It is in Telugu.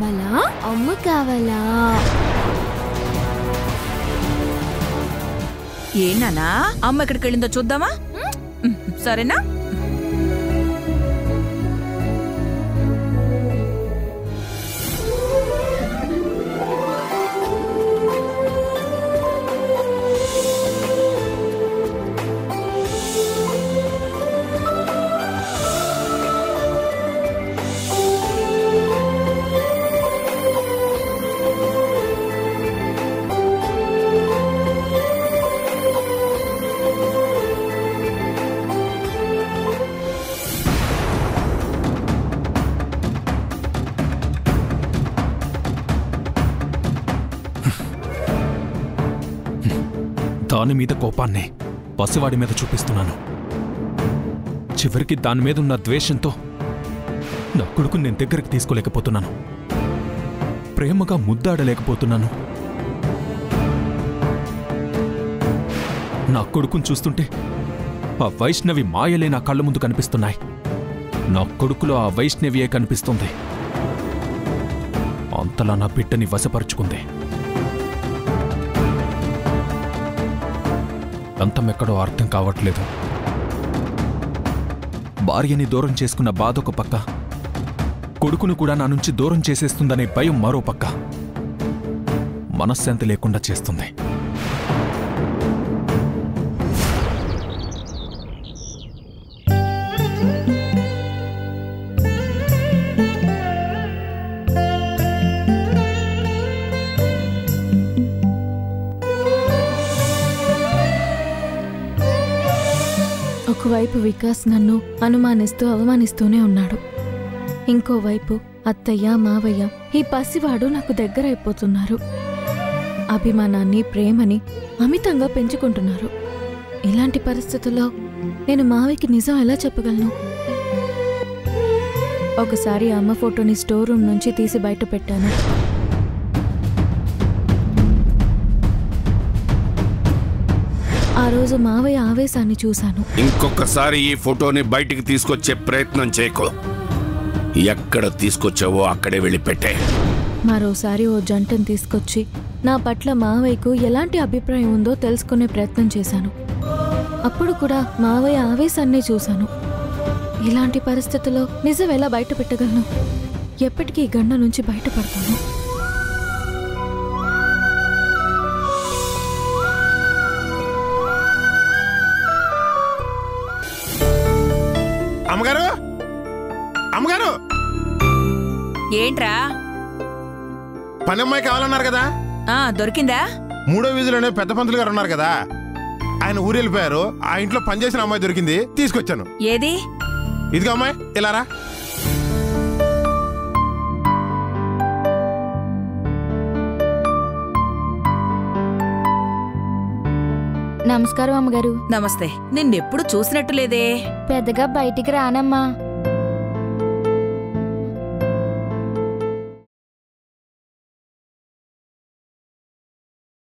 కావాలా అమ్మ కావాలా ఏనానా అమ్మ ఎక్కడికి వెళ్ళిందో చూద్దామా ఉమ్, సరేనా దాని మీద కోపాన్ని పసివాడి మీద చూపిస్తున్నాను చివరికి దాని మీద ఉన్న ద్వేషంతో నా కొడుకుని నేను దగ్గరికి తీసుకోలేకపోతున్నాను ప్రేమగా ముద్దాడలేకపోతున్నాను నా కొడుకుని చూస్తుంటే ఆ వైష్ణవి మాయలే నా కళ్ళ ముందు కనిపిస్తున్నాయి నా కొడుకులో ఆ వైష్ణవియే కనిపిస్తుంది అంతలా నా బిడ్డని వశపరుచుకుంది అంతమెక్కడో అర్థం కావట్లేదు భార్యని దూరం చేసుకున్న బాధ ఒక పక్క కొడుకును కూడా నా నుంచి దూరం చేసేస్తుందనే భయం మరో పక్క మనశ్శాంతి లేకుండా చేస్తుంది ఒకవైపు వికాస్ నన్ను అనుమానిస్తూ అవమానిస్తూనే ఉన్నాడు ఇంకోవైపు అత్తయ్య మావయ్య ఈ పసివాడు నాకు దగ్గరైపోతున్నారు అభిమానాన్ని ప్రేమని అమితంగా పెంచుకుంటున్నారు ఇలాంటి పరిస్థితుల్లో నేను మావయ్యకి నిజం ఎలా చెప్పగలను ఒకసారి అమ్మ ఫోటోని స్టోర్ రూమ్ నుంచి తీసి బయట పెట్టాను ఆ రోజు మావయ్య ఆవేశాన్ని చూశాను ఇంకొకసారి ఈ ఫోటోని బయటికి తీసుకొచ్చే ప్రయత్నం చేయకు ఎక్కడ తీసుకొచ్చావో అక్కడే వెళ్ళి పెట్టే మరోసారి ఓ జంటను తీసుకొచ్చి నా పట్ల మావయ్యకు ఎలాంటి అభిప్రాయం ఉందో తెలుసుకునే ప్రయత్నం చేశాను అప్పుడు కూడా మావయ్య ఆవేశాన్నే చూశాను ఇలాంటి పరిస్థితుల్లో నిజం ఎలా బయట పెట్టగలను ఎప్పటికీ ఈ గండ నుంచి బయటపడతాను అమ్మగారు అమ్మగారు ఏంట్రా పని అమ్మాయి కావాలన్నారు కదా ఆ దొరికిందా మూడో వీధిలోనే పెద్ద పంతులు గారు ఉన్నారు కదా ఆయన ఊరు వెళ్ళిపోయారు ఆ ఇంట్లో పనిచేసిన అమ్మాయి దొరికింది తీసుకొచ్చాను ఏది ఇదిగో అమ్మాయి ఇలారా నమస్కారం అమ్మగారు నమస్తే నిన్నెప్పుడు చూసినట్టు లేదే పెద్దగా బయటికి రానమ్మా